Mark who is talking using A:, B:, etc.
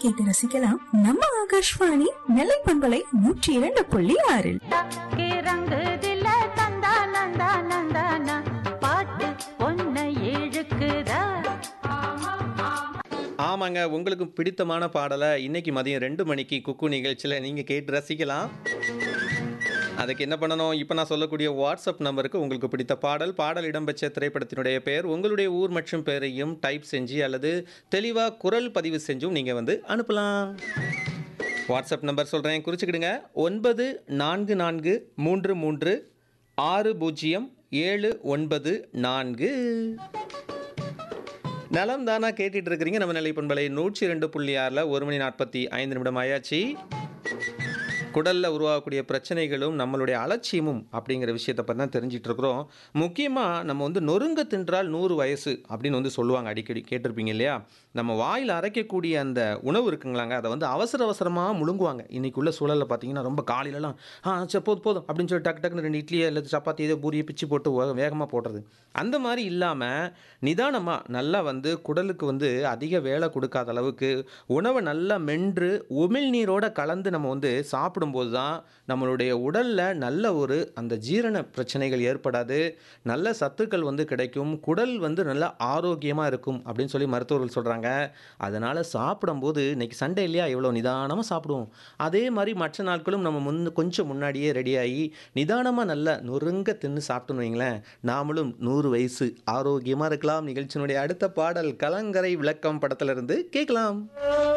A: கேட்டு ரசிக்கலாம் நம்ம ஆகாஷ்வாணி நெல்லை பண்பலை நூற்றி இரண்டு புள்ளி ஆறில்
B: தக்கே ரங்குதில தந்தா நந்தா நந்தானா பாட்டு பொன்னை இழுக்குதா
C: ஆமாங்க உங்களுக்கு பிடித்தமான பாடலை இன்னைக்கு மதியம் ரெண்டு மணிக்கு குக்கு நிகழ்ச்சியில் நீங்கள் கேட்டு ரசிக்கலாம் அதுக்கு என்ன பண்ணணும் இப்போ நான் சொல்லக்கூடிய வாட்ஸ்அப் நம்பருக்கு உங்களுக்கு பிடித்த பாடல் பாடல் இடம்பெற்ற திரைப்படத்தினுடைய பெயர் உங்களுடைய ஊர் மற்றும் பெயரையும் டைப் செஞ்சு அல்லது தெளிவாக குரல் பதிவு செஞ்சும் நீங்கள் வந்து அனுப்பலாம் வாட்ஸ்அப் நம்பர் சொல்கிறேன் குறிச்சுக்கிடுங்க ஒன்பது நான்கு நான்கு மூன்று மூன்று ஆறு பூஜ்ஜியம் ஏழு ஒன்பது நான்கு நலம் தானா கேட்டுட்டு இருக்கிறீங்க நம்ம நிலை பண்பலை நூற்றி ரெண்டு புள்ளி ஆறில் ஒரு மணி நாற்பத்தி ஐந்து நிமிடம் ஆயாச்சு குடலில் உருவாகக்கூடிய பிரச்சனைகளும் நம்மளுடைய அலட்சியமும் அப்படிங்கிற விஷயத்தை பற்றி தான் தெரிஞ்சிட்டு இருக்கிறோம் முக்கியமாக நம்ம வந்து நொறுங்க தின்றால் நூறு வயசு அப்படின்னு வந்து சொல்லுவாங்க அடிக்கடி கேட்டிருப்பீங்க இல்லையா நம்ம வாயில் அரைக்கக்கூடிய அந்த உணவு இருக்குங்களாங்க அதை வந்து அவசர அவசரமாக முழுங்குவாங்க இன்னைக்குள்ள சூழலில் பார்த்தீங்கன்னா ரொம்ப காலையிலலாம் ஆ சரி போதும் போதும் அப்படின்னு சொல்லி டக்கு டக்குன்னு ரெண்டு இட்லியை இல்லை சப்பாத்தி ஏதோ பூரியை பிச்சு போட்டு வேகமாக போடுறது அந்த மாதிரி இல்லாமல் நிதானமாக நல்லா வந்து குடலுக்கு வந்து அதிக வேலை கொடுக்காத அளவுக்கு உணவை நல்லா மென்று உமிழ்நீரோட கலந்து நம்ம வந்து சாப்பிடும்போது தான் நம்மளுடைய உடலில் நல்ல ஒரு அந்த ஜீரண பிரச்சனைகள் ஏற்படாது நல்ல சத்துக்கள் வந்து கிடைக்கும் குடல் வந்து நல்லா ஆரோக்கியமாக இருக்கும் அப்படின்னு சொல்லி மருத்துவர்கள் சொல்கிறாங்க அதனால் சாப்பிடும்போது இன்னைக்கு சண்டே இல்லையா இவ்வளோ நிதானமாக சாப்பிடுவோம் அதே மாதிரி மற்ற நாட்களும் நம்ம முன் கொஞ்சம் முன்னாடியே ரெடியாகி நிதானமாக நல்லா நொறுங்க தின்னு சாப்பிட்டோன்னு வைங்களேன் நாமளும் நூறு வயசு ஆரோக்கியமாக இருக்கலாம் நிகழ்ச்சியினுடைய அடுத்த பாடல் கலங்கரை விளக்கம் படத்திலிருந்து கேட்கலாம்